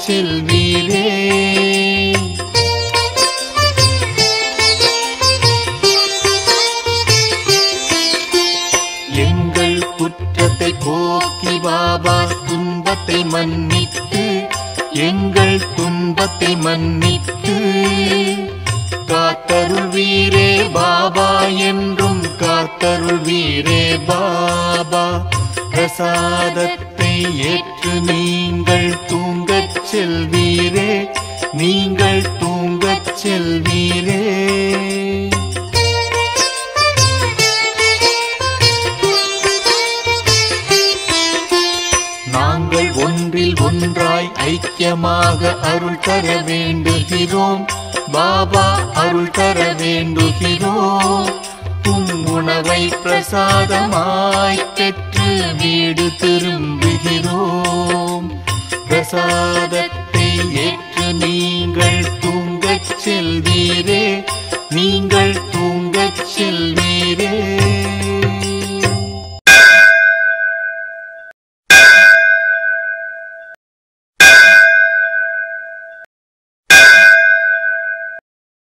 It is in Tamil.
செல்வீரே எங்கள் குற்றத்தை போக்கி பாபா துன்பத்தை மன்னித்து எங்கள் துன்பத்தை மன்னித்து காத்தருள் வீரே பாபா என்றும் காத்தருள் வீரே பாபா பிரசாதத்தை ஏற்று நீங்கள் தூங்கச் செல்வீரே நீங்கள் தூங்கச் செல்வீரே நாங்கள் ஒன்றில் ஒன்றாய் ஐக்கியமாக அருள் தர வேண்டுகிறோம் பாபா அருள் தர வேண்டுகிறோம் உம் உணவை பிரசாதமாய் பெற்று வீடு திரும்புகிறோம் பிரசாதத்தை